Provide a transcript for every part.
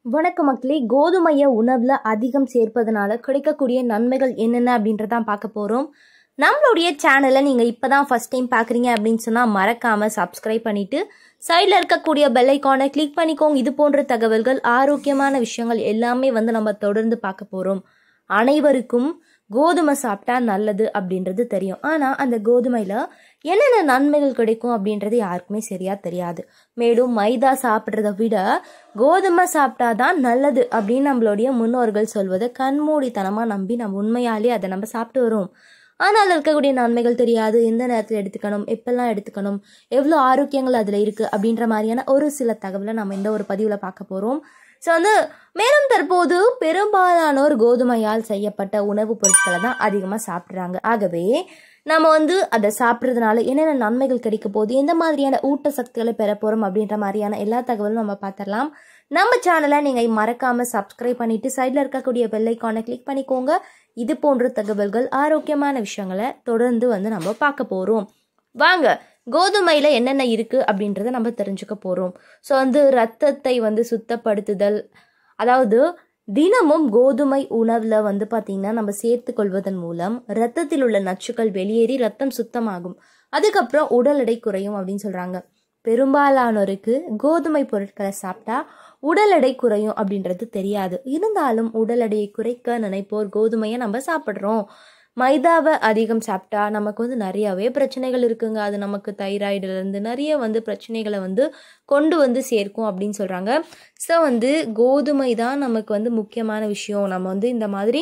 வணக்கம் மக்களே கோதுமைய உணவில் அதிகம் சேர்ப்பதனால கிடைக்கக்கூடிய நன்மைகள் என்னென்ன அப்படின்றதான் பார்க்க போகிறோம் நம்மளுடைய சேனலை நீங்கள் இப்போ தான் ஃபஸ்ட் டைம் பார்க்குறீங்க அப்படின்னு சொன்னால் மறக்காமல் சப்ஸ்கிரைப் பண்ணிவிட்டு சைடில் இருக்கக்கூடிய பெல் ஐக்கானை கிளிக் பண்ணிக்கோங்க இது போன்ற தகவல்கள் ஆரோக்கியமான விஷயங்கள் எல்லாமே வந்து நம்ம தொடர்ந்து பார்க்க போகிறோம் அனைவருக்கும் கோதுமை சாப்பிட்டா நல்லது அப்படின்றது தெரியும் ஆனால் அந்த கோதுமையில் என்னென்ன நன்மைகள் கிடைக்கும் அப்படின்றது யாருக்குமே சரியாக தெரியாது மேலும் மைதா சாப்பிட்றத விட கோதுமை சாப்பிட்டா தான் நல்லது அப்படின்னு நம்மளுடைய முன்னோர்கள் சொல்வதை கண்மூடித்தனமாக நம்பி நம்ம உண்மையாலே அதை நம்ம சாப்பிட்டு வரோம் ஆனால் அதில் இருக்கக்கூடிய நன்மைகள் தெரியாது எந்த நேரத்தில் எடுத்துக்கணும் எப்பெல்லாம் எடுத்துக்கணும் எவ்வளோ ஆரோக்கியங்கள் அதில் இருக்குது அப்படின்ற மாதிரியான ஒரு சில தகவலை நம்ம இந்த ஒரு பதிவில் பார்க்க போகிறோம் ஸோ வந்து மேலும் தற்போது பெரும்பாலானோர் கோதுமையால் செய்யப்பட்ட உணவுப் பொருட்களை தான் அதிகமாக சாப்பிட்றாங்க ஆகவே நம்ம வந்து அதை சாப்பிட்றதுனால என்னென்ன நன்மைகள் கிடைக்க போகுது எந்த மாதிரியான ஊட்டச்சத்துக்களை பெற போகிறோம் அப்படின்ற மாதிரியான எல்லா தகவலும் நம்ம பார்த்துடலாம் நம்ம சேனலை நீங்கள் மறக்காமல் சப்ஸ்கிரைப் பண்ணிவிட்டு சைடில் இருக்கக்கூடிய பெல்லைக்கானை கிளிக் பண்ணிக்கோங்க இது போன்ற தகவல்கள் ஆரோக்கியமான விஷயங்களை தொடர்ந்து வந்து நம்ம பார்க்க போகிறோம் வாங்க கோதுமையில் என்னென்ன இருக்குது அப்படின்றத நம்ம தெரிஞ்சுக்க போகிறோம் ஸோ வந்து ரத்தத்தை வந்து சுத்தப்படுத்துதல் அதாவது தினமும் கோதுமை உணவில் வந்து பார்த்திங்கன்னா நம்ம சேர்த்து கொள்வதன் மூலம் ரத்தத்தில் உள்ள நச்சுக்கள் வெளியேறி ரத்தம் சுத்தமாகும் அதுக்கப்புறம் உடல் எடை குறையும் அப்படின்னு சொல்கிறாங்க பெரும்பாலானோருக்கு கோதுமை பொருட்களை சாப்பிட்டா உடல் எடை குறையும் அப்படின்றது தெரியாது இருந்தாலும் உடல் எடையை குறைக்க நினைப்போர் கோதுமையை நம்ம சாப்பிட்றோம் மைதாவை அதிகம் சாப்பிட்டா நமக்கு வந்து நிறையாவே பிரச்சனைகள் இருக்குங்க அது நமக்கு தைராய்டுலேருந்து நிறைய வந்து பிரச்சனைகளை வந்து கொண்டு வந்து சேர்க்கும் அப்படின்னு சொல்கிறாங்க ஸோ வந்து கோதுமை தான் நமக்கு வந்து முக்கியமான விஷயம் நம்ம வந்து இந்த மாதிரி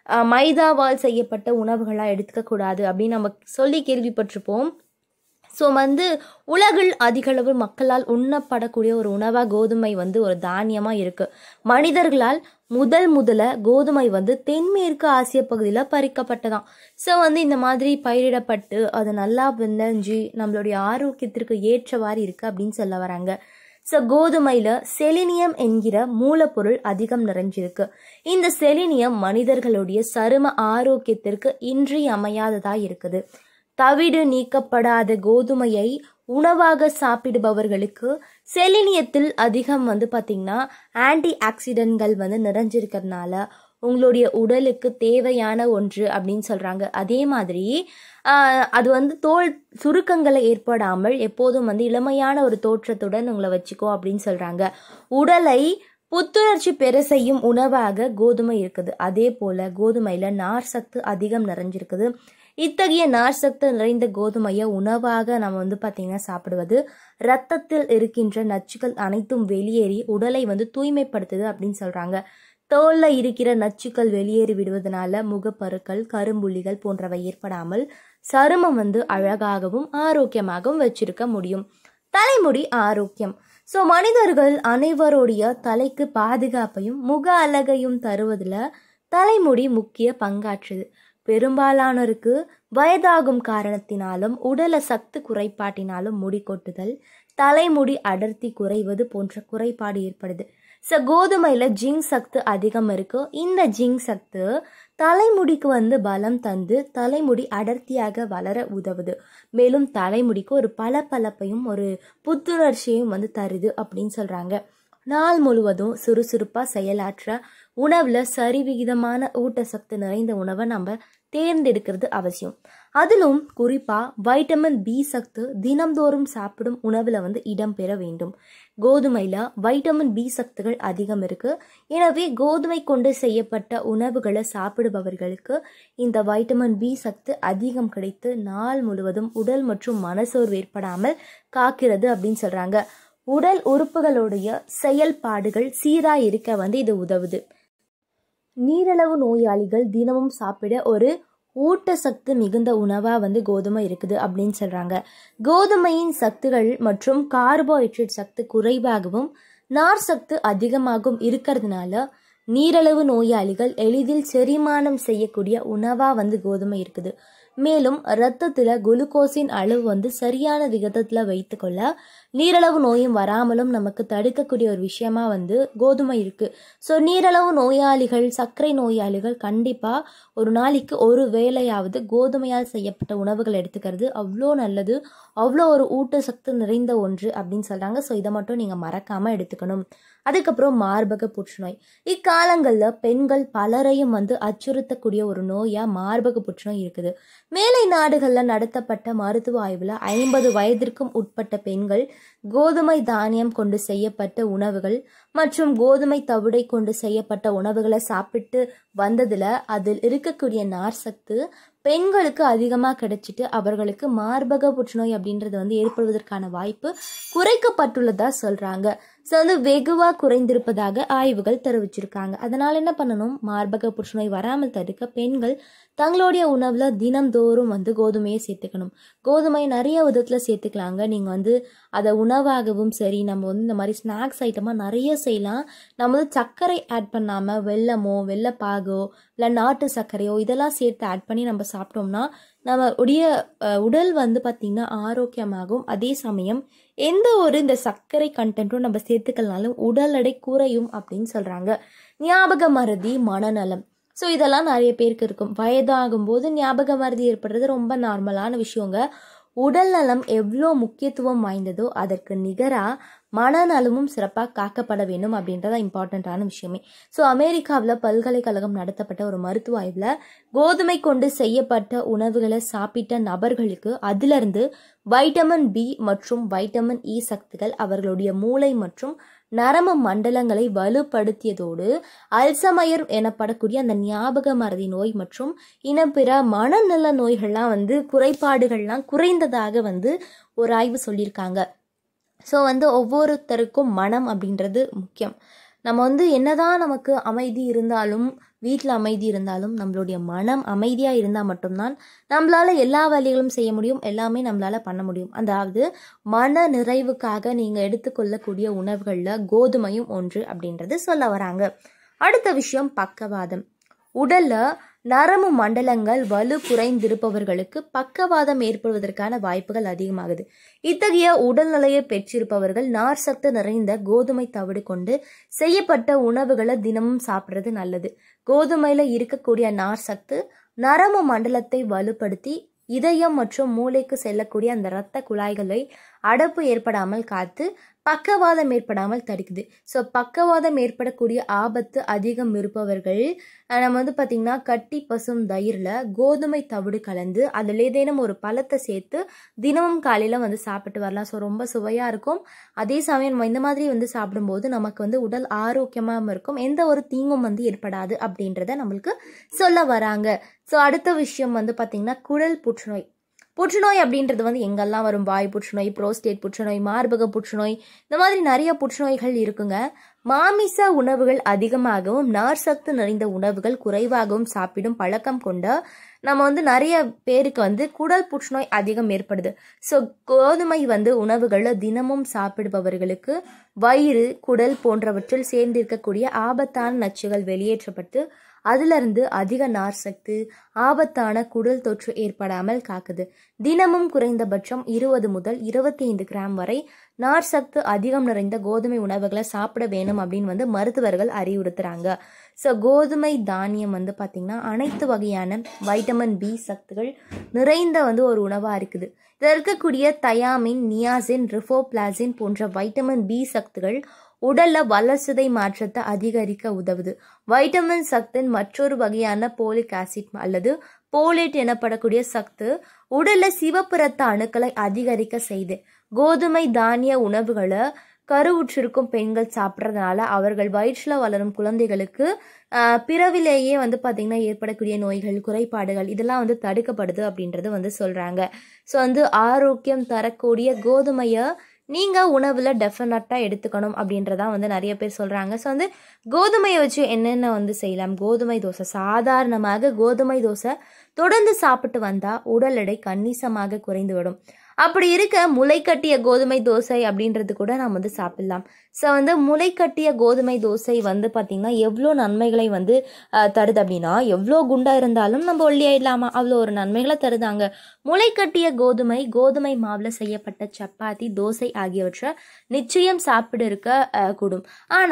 மைதாவால் செய்யப்பட்ட உணவுகளாக எடுத்துக்கக்கூடாது அப்படின்னு நம்ம சொல்லி கேள்விப்பட்டிருப்போம் ஸோ வந்து உலகில் அதிகளவு மக்களால் உண்ணப்படக்கூடிய ஒரு உணவாக கோதுமை வந்து ஒரு தானியமாக இருக்குது மனிதர்களால் முதல் முதல கோதுமை வந்து தென்மேற்கு ஆசிய பகுதியில் பறிக்கப்பட்டதாம் ஸோ வந்து இந்த மாதிரி பயிரிடப்பட்டு அது நல்லா விளைஞ்சு நம்மளுடைய ஆரோக்கியத்திற்கு ஏற்றவாறு இருக்குது அப்படின்னு சொல்ல வராங்க ஸோ கோதுமையில் செலினியம் என்கிற மூலப்பொருள் அதிகம் நிறைஞ்சிருக்கு இந்த செலினியம் மனிதர்களுடைய சரும ஆரோக்கியத்திற்கு இன்றியமையாததாக இருக்குது தவிடு நீக்கப்படாத கோதுமையை உணவாக சாப்பிடுபவர்களுக்கு செலினியத்தில் அதிகம் வந்து பார்த்திங்கன்னா ஆன்டி ஆக்சிடென்ட்கள் வந்து நிறைஞ்சிருக்கிறதுனால உங்களுடைய உடலுக்கு தேவையான ஒன்று அப்படின்னு சொல்கிறாங்க அதே மாதிரி அது வந்து தோல் சுருக்கங்களை ஏற்படாமல் எப்போதும் வந்து இளமையான ஒரு தோற்றத்துடன் உங்களை வச்சுக்கோ அப்படின்னு சொல்கிறாங்க உடலை புத்துணர்ச்சி பெற செய்யும் உணவாக கோதுமை இருக்குது அதே போல் கோதுமையில் நார் சத்து அதிகம் நிறைஞ்சிருக்குது இத்தகைய நார் சத்து நிறைந்த கோதுமையை உணவாக நம்ம வந்து பார்த்திங்கன்னா சாப்பிடுவது ரத்தத்தில் இருக்கின்ற நச்சுக்கள் அனைத்தும் வெளியேறி உடலை வந்து தூய்மைப்படுத்துது அப்படின்னு சொல்கிறாங்க தோலில் இருக்கிற நச்சுக்கள் வெளியேறி விடுவதனால முகப்பருக்கள் கரும்புள்ளிகள் போன்றவை ஏற்படாமல் சருமம் வந்து அழகாகவும் ஆரோக்கியமாகவும் வச்சிருக்க முடியும் தலைமுடி ஆரோக்கியம் ஸோ மனிதர்கள் அனைவருடைய தலைக்கு பாதுகாப்பையும் முக அழகையும் தருவதில் தலைமுடி முக்கிய பங்காற்றுது பெரும்பாலானோருக்கு வயதாகும் காரணத்தினாலும் உடல சத்து குறைபாட்டினாலும் முடி கொட்டுதல் தலைமுடி அடர்த்தி குறைவது போன்ற குறைபாடு ஏற்படுது ஸோ கோதுமையில் ஜிங்க் சத்து அதிகம் இருக்கு இந்த ஜிங்க் சத்து தலைமுடிக்கு வந்து பலம் தந்து தலைமுடி அடர்த்தியாக வளர உதவுது மேலும் தலைமுடிக்கு ஒரு பளபளப்பையும் ஒரு புத்துணர்ச்சியையும் வந்து தருது அப்படின்னு சொல்கிறாங்க நாள் முழுவதும் சுறுசுறுப்பாக செயலாற்ற உணவில் சரிவிகிதமான ஊட்டச்சத்து நிறைந்த உணவை நம்ம தேர்ந்தெடுக்கிறது அவசியம் அதிலும் குறிப்பாக வைட்டமின் பி சத்து தினம்தோறும் சாப்பிடும் உணவில் வந்து இடம்பெற வேண்டும் கோதுமையில் வைட்டமின் பி சத்துகள் அதிகம் இருக்குது எனவே கோதுமை கொண்டு செய்யப்பட்ட உணவுகளை சாப்பிடுபவர்களுக்கு இந்த வைட்டமின் பி சத்து அதிகம் கிடைத்து நாள் முழுவதும் உடல் மற்றும் மனசோர்வு ஏற்படாமல் காக்கிறது அப்படின்னு சொல்கிறாங்க உடல் உறுப்புகளுடைய செயல்பாடுகள் சீராக இருக்க வந்து இது உதவுது நீரிழிவு நோயாளிகள் தினமும் சாப்பிட ஒரு ஊட்டச்சத்து மிகுந்த உணவாக வந்து கோதுமை இருக்குது அப்படின்னு சொல்கிறாங்க கோதுமையின் சத்துகள் மற்றும் கார்போஹைட்ரேட் சத்து குறைவாகவும் நார் சத்து அதிகமாகவும் இருக்கிறதுனால நீரிழிவு நோயாளிகள் எளிதில் செரிமானம் செய்யக்கூடிய உணவாக வந்து கோதுமை இருக்குது மேலும் இரத்தத்தில் குளுக்கோஸின் அளவு வந்து சரியான விகிதத்தில் வைத்துக்கொள்ள நீரிழிவு நோயும் வராமலும் நமக்கு தடுக்கக்கூடிய ஒரு விஷயமா வந்து கோதுமை இருக்குது ஸோ நீரிழிவு நோயாளிகள் சர்க்கரை நோயாளிகள் கண்டிப்பாக ஒரு நாளைக்கு ஒரு வேளையாவது கோதுமையால் செய்யப்பட்ட உணவுகள் எடுத்துக்கிறது அவ்வளோ நல்லது அவ்வளோ ஒரு ஊட்டச்சத்து நிறைந்த ஒன்று அப்படின்னு சொல்கிறாங்க ஸோ இதை மட்டும் நீங்கள் மறக்காமல் எடுத்துக்கணும் அதுக்கப்புறம் மார்பக புற்றுநோய் இக்காலங்களில் பெண்கள் பலரையும் வந்து அச்சுறுத்தக்கூடிய ஒரு நோயா மார்பக புற்றுநோய் இருக்குது மேலை நாடுகளில் நடத்தப்பட்ட மருத்துவ ஆய்வில் ஐம்பது வயதிற்கும் உட்பட்ட பெண்கள் கோதுமை தானியம் கொண்டு செய்யப்பட்ட உணவுகள் மற்றும் கோதுமை தவிடை கொண்டு செய்யப்பட்ட உணவுகளை சாப்பிட்டு வந்ததுல அதில் இருக்கக்கூடிய நார் சத்து பெண்களுக்கு அதிகமாக கிடைச்சிட்டு அவர்களுக்கு மார்பக புற்றுநோய் அப்படின்றது வந்து ஏற்படுவதற்கான வாய்ப்பு குறைக்கப்பட்டுள்ளதா சொல்றாங்க ஸோ வந்து வெகுவாக குறைந்திருப்பதாக ஆய்வுகள் தெரிவிச்சிருக்காங்க அதனால என்ன பண்ணணும் மார்பக புற்றுநோய் வராமல் தடுக்க பெண்கள் தங்களுடைய உணவில் தினம்தோறும் வந்து கோதுமையை சேர்த்துக்கணும் கோதுமை நிறைய விதத்தில் சேர்த்துக்கலாங்க நீங்கள் வந்து அதை உணவாகவும் சரி நம்ம வந்து இந்த மாதிரி ஸ்நாக்ஸ் ஐட்டமாக நிறைய செய்யலாம் நம்ம வந்து சர்க்கரை ஆட் பண்ணாமல் வெல்லமோ வெள்ளப்பாகோ இல்லை நாட்டு சர்க்கரையோ இதெல்லாம் சேர்த்து ஆட் பண்ணி நம்ம சாப்பிட்டோம்னா நம்ம உடைய அஹ், உடல் வந்து பார்த்திங்கன்னா ஆரோக்கியமாகும் அதே சமயம் எந்த ஒரு இந்த சர்க்கரை கண்டென்ட்டும் நம்ம சேர்த்துக்கலனாலும் உடல் எடை குறையும் அப்படின்னு சொல்கிறாங்க ஞாபக மறதி மனநலம் ஸோ இதெல்லாம் நிறைய பேருக்கு இருக்கும் வயதாகும் போது ஞாபக மறதி ஏற்படுறது ரொம்ப நார்மலான விஷயங்க உடல் நலம் எவ்வளோ முக்கியத்துவம் வாய்ந்ததோ அதற்கு நிகராக மனநலமும் சிறப்பாக காக்கப்பட வேண்டும் அப்படின்றத இம்பார்ட்டண்ட்டான விஷயமே ஸோ அமெரிக்காவில் பல்கலைக்கழகம் நடத்தப்பட்ட ஒரு மருத்துவ ஆய்வில் கோதுமை கொண்டு செய்யப்பட்ட உணவுகளை சாப்பிட்ட நபர்களுக்கு அதிலிருந்து வைட்டமின் பி மற்றும் வைட்டமின் இ சக்திகள் அவர்களுடைய மூளை மற்றும் நரம்பு மண்டலங்களை வலுப்படுத்தியதோடு அல்சமயர் எனப்படக்கூடிய அந்த ஞாபக மறதி நோய் மற்றும் இன்னும் பிற மனநல நோய்கள்லாம் வந்து குறைபாடுகள்லாம் குறைந்ததாக வந்து ஒரு ஆய்வு சொல்லியிருக்காங்க ஸோ வந்து ஒவ்வொருத்தருக்கும் மனம் அப்படின்றது முக்கியம் நம்ம வந்து என்னதான் நமக்கு அமைதி இருந்தாலும் வீட்டில் அமைதி இருந்தாலும் நம்மளுடைய மனம் அமைதியாக இருந்தால் மட்டும்தான் நம்மளால எல்லா வேலைகளும் செய்ய முடியும் எல்லாமே நம்மளால பண்ண முடியும் அதாவது மன நிறைவுக்காக நீங்கள் எடுத்துக்கொள்ளக்கூடிய உணவுகளில் கோதுமையும் ஒன்று அப்படின்றது சொல்ல வராங்க அடுத்த விஷயம் பக்கவாதம் உடல்ல நரம்பு மண்டலங்கள் வலு குறைந்திருப்பவர்களுக்கு பக்கவாதம் ஏற்படுவதற்கான வாய்ப்புகள் அதிகமாகுது இத்தகைய உடல்நிலையை பெற்றிருப்பவர்கள் நார் சத்து நிறைந்த கோதுமை தவிடு கொண்டு செய்யப்பட்ட உணவுகளை தினமும் சாப்பிட்றது நல்லது கோதுமையில இருக்கக்கூடிய நார் சத்து நரம்பு மண்டலத்தை வலுப்படுத்தி இதயம் மற்றும் மூளைக்கு செல்லக்கூடிய அந்த இரத்த குழாய்களை அடப்பு ஏற்படாமல் காத்து பக்கவாதம் ஏற்படாமல் தடுக்குது ஸோ பக்கவாதம் ஏற்படக்கூடிய ஆபத்து அதிகம் இருப்பவர்கள் அஹ், நம்ம வந்து பார்த்திங்கன்னா கட்டி பசும் தயிரில் கோதுமை தவிடு கலந்து அதில் ஏதேனும் ஒரு பழத்தை சேர்த்து தினமும் காலையில் வந்து சாப்பிட்டு வரலாம் ஸோ ரொம்ப சுவையாக இருக்கும் அதே சமயம் நம்ம இந்த மாதிரி வந்து சாப்பிடும்போது நமக்கு வந்து உடல் ஆரோக்கியமாகவும் இருக்கும் எந்த ஒரு தீங்கும் வந்து ஏற்படாது அப்படின்றத நம்மளுக்கு சொல்ல வராங்க ஸோ அடுத்த விஷயம் வந்து பார்த்திங்கன்னா குடல் புற்றுநோய் புற்றுநோய் அப்படின்றது வந்து எங்கெல்லாம் வரும் வாய் புற்றுநோய் புரோஸ்டேட் புற்றுநோய் மார்பக புற்றுநோய் இந்த மாதிரி நிறைய புற்றுநோய்கள் இருக்குங்க மாமிச உணவுகள் அதிகமாகவும் நார் சத்து நிறைந்த உணவுகள் குறைவாகவும் சாப்பிடும் பழக்கம் கொண்ட நம்ம வந்து நிறைய பேருக்கு வந்து குடல் புற்றுநோய் அதிகம் ஏற்படுது ஸோ கோதுமை வந்து உணவுகளை தினமும் சாப்பிடுபவர்களுக்கு வயிறு குடல் போன்றவற்றில் சேர்ந்திருக்கக்கூடிய ஆபத்தான நச்சுகள் வெளியேற்றப்பட்டு அதிலிருந்து அதிக நார் சத்து ஆபத்தான குடல் தொற்று ஏற்படாமல் காக்குது தினமும் குறைந்தபட்சம் இருபது முதல் இருபத்தி ஐந்து கிராம் வரை நார் சத்து அதிகம் நிறைந்த கோதுமை உணவுகளை சாப்பிட வேணும் அப்படின்னு வந்து மருத்துவர்கள் அறிவுறுத்துறாங்க ஸோ கோதுமை தானியம் வந்து பார்த்திங்கன்னா அனைத்து வகையான வைட்டமின் பி சத்துகள் நிறைந்த வந்து ஒரு உணவாக இருக்குது இதில் இருக்கக்கூடிய தயாமின் நியாசின் ரிஃபோபிளாசின் போன்ற வைட்டமின் பி சத்துகள் உடல்ல வளர்சிதை மாற்றத்தை அதிகரிக்க உதவுது வைட்டமின் சத்தின் மற்றொரு வகையான போலிக் ஆசிட் அல்லது போலேட் எனப்படக்கூடிய சத்து உடல்ல சிவப்பு ரத்த அணுக்களை அதிகரிக்க செய்து கோதுமை தானிய உணவுகளை கருவுற்றிருக்கும் பெண்கள் சாப்பிட்றதுனால அவர்கள் வயிற்றில் வளரும் குழந்தைகளுக்கு ஆஹ், பிறவிலேயே வந்து பார்த்திங்கன்னா ஏற்படக்கூடிய நோய்கள் குறைபாடுகள் இதெல்லாம் வந்து தடுக்கப்படுது அப்படின்றது வந்து சொல்கிறாங்க ஸோ வந்து ஆரோக்கியம் தரக்கூடிய கோதுமையை நீங்கள் உணவில் டெஃபினட்டாக எடுத்துக்கணும் அப்படின்றதான் வந்து நிறைய பேர் சொல்கிறாங்க ஸோ வந்து கோதுமையை வச்சு என்னென்ன வந்து செய்யலாம் கோதுமை தோசை சாதாரணமாக கோதுமை தோசை தொடர்ந்து சாப்பிட்டு வந்தால் உடல் எடை கணிசமாக குறைந்துவிடும் அப்படி இருக்க முளைக்கட்டிய கோதுமை தோசை அப்படின்றது கூட நாம் வந்து சாப்பிடலாம் ஸோ வந்து முளைக்கட்டிய கோதுமை தோசை வந்து பார்த்திங்கன்னா எவ்வளோ நன்மைகளை வந்து ஆஹ், தருது அப்படின்னா எவ்வளோ குண்டா இருந்தாலும் நம்ம ஒல்லியாயிடலாமா அவ்வளோ ஒரு நன்மைகளை தருதாங்க முளைக்கட்டிய கோதுமை கோதுமை மாவில் செய்யப்பட்ட சப்பாத்தி தோசை ஆகியவற்றை நிச்சயம் சாப்பிட இருக்க ஆஹ், கூடும் ஆனால்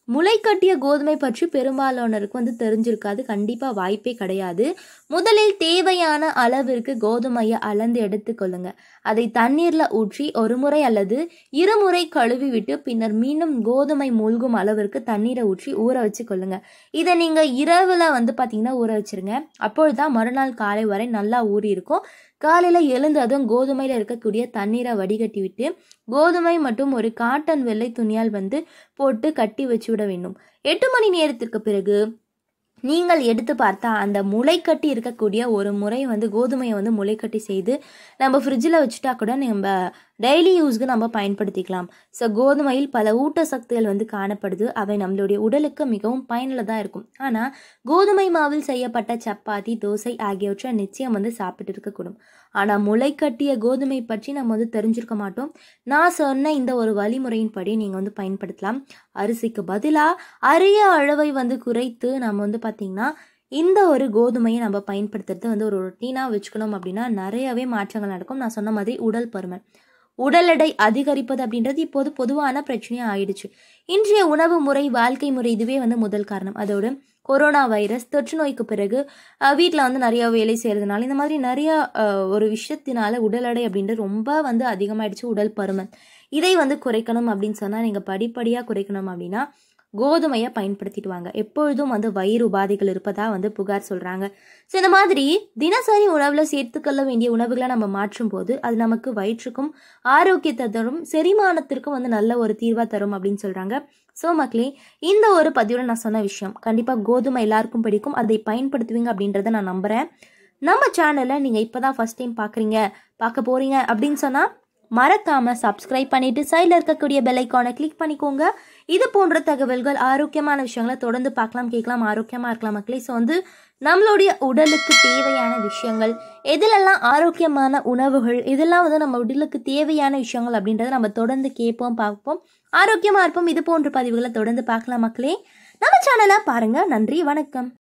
முளைக்கட்டிய கோதுமை பற்றி பெரும்பாலானோருக்கு வந்து தெரிஞ்சிருக்காது கண்டிப்பாக வாய்ப்பே கிடையாது முதலில் தேவையான அளவிற்கு கோதுமையை அளந்து எடுத்துக்கொள்ளுங்க அதை தண்ணீரில் ஊற்றி ஒரு முறை அல்லது இருமுறை கழுவி விட்டு பின்னர் மீண்டும் கோதுமை மூழ்கும் அளவிற்கு தண்ணீரை ஊற்றி ஊற வச்சு கொள்ளுங்க இதை நீங்கள் இரவில் வந்து பார்த்தீங்கன்னா ஊற வச்சிருங்க அப்பொழுதுதான் மறுநாள் காலை வரை நல்லா ஊறி இருக்கும் காலையில் எழுந்ததும் கோதுமையில் இருக்கக்கூடிய தண்ணீரை வடிகட்டி விட்டு கோதுமை மற்றும் ஒரு காட்டன் வெள்ளை துணியால் வந்து போட்டு கட்டி வச்சு விட வேண்டும் எட்டு மணி நேரத்திற்கு பிறகு நீங்கள் எடுத்து பார்த்தா அந்த முளைக்கட்டி இருக்கக்கூடிய ஒரு முறை வந்து கோதுமையை வந்து முளைக்கட்டி செய்து நம்ம ஃப்ரிட்ஜில் வச்சுட்டா கூட நம்ம டெய்லி யூஸ்க்கு நம்ம பயன்படுத்திக்கலாம் ஸோ கோதுமையில் பல ஊட்டசக்திகள் வந்து காணப்படுது அவை நம்மளுடைய உடலுக்கு மிகவும் பயனுள்ளதாக இருக்கும் ஆனால் கோதுமை மாவில் செய்யப்பட்ட சப்பாத்தி தோசை ஆகியவற்றை நிச்சயம் வந்து சாப்பிட்டு இருக்கக்கூடும் ஆனால் முளைக்கட்டிய கோதுமை பற்றி நம்ம வந்து தெரிஞ்சிருக்க மாட்டோம் நான் சொன்ன இந்த ஒரு வழிமுறையின்படி நீங்கள் வந்து பயன்படுத்தலாம் அரிசிக்கு பதிலாக அரிய அளவை வந்து குறைத்து நம்ம வந்து பார்த்திங்கன்னா இந்த ஒரு கோதுமையை நம்ம பயன்படுத்துறது வந்து ஒரு ரொட்டீனாக வச்சுக்கணும் அப்படின்னா நிறையவே மாற்றங்கள் நடக்கும் நான் சொன்ன மாதிரி உடல் பருமன் உடல் எடை அதிகரிப்பது அப்படின்றது இப்போது பொதுவான பிரச்சனையாக ஆயிடுச்சு இன்றைய உணவு முறை வாழ்க்கை முறை இதுவே வந்து முதல் காரணம் அதோடு கொரோனா வைரஸ் தொற்று நோய்க்கு பிறகு வீட்டில் வந்து நிறைய வேலை செய்கிறதுனால இந்த மாதிரி நிறைய அஹ், ஒரு விஷயத்தினால உடல் எடை அப்படின்றது ரொம்ப வந்து அதிகமாயிடுச்சு உடல் பருமன் இதை வந்து குறைக்கணும் அப்படின்னு சொன்னால் நீங்கள் படிப்படியாக குறைக்கணும் அப்படின்னா கோதுமையை பயன்படுத்திட்டு வாங்க எப்பொழுதும் வந்து வயிறு உபாதைகள் இருப்பதா வந்து புகார் சொல்கிறாங்க ஸோ இந்த மாதிரி தினசரி உணவில் சேர்த்துக்கொள்ள வேண்டிய உணவுகளை நம்ம மாற்றும் போது அது நமக்கு வயிற்றுக்கும் ஆரோக்கியத்தை தரும் செரிமானத்திற்கும் வந்து நல்ல ஒரு தீர்வாக தரும் அப்படின்னு சொல்கிறாங்க ஸோ மக்களே இந்த ஒரு பதிவோட நான் சொன்ன விஷயம் கண்டிப்பாக கோதுமை எல்லாருக்கும் பிடிக்கும் அதை பயன்படுத்துவீங்க அப்படின்றத நான் நம்புகிறேன் நம்ம சேனலை நீங்கள் இப்போ தான் ஃபஸ்ட் டைம் பார்க்குறீங்க பார்க்க போகிறீங்க அப்படின்னு சொன்னால் மறக்காம சப்ஸ்கிரைப் பண்ணிட்டு சைடில் இருக்கக்கூடிய பெல் ஐக்கானை கிளிக் பண்ணிக்கோங்க இது போன்ற தகவல்கள் ஆரோக்கியமான விஷயங்களை தொடர்ந்து பார்க்கலாம் கேட்கலாம் ஆரோக்கியமாக இருக்கலாம் மக்களே ஸோ வந்து நம்மளுடைய உடலுக்கு தேவையான விஷயங்கள் எதிலெல்லாம் ஆரோக்கியமான உணவுகள் இதெல்லாம் வந்து நம்ம உடலுக்கு தேவையான விஷயங்கள் அப்படின்றத நம்ம தொடர்ந்து கேட்போம் பார்ப்போம் ஆரோக்கியமாக இருப்போம் இது போன்ற பதிவுகளை தொடர்ந்து பார்க்கலாம் மக்களே நம்ம சேனலை பாருங்க நன்றி வணக்கம்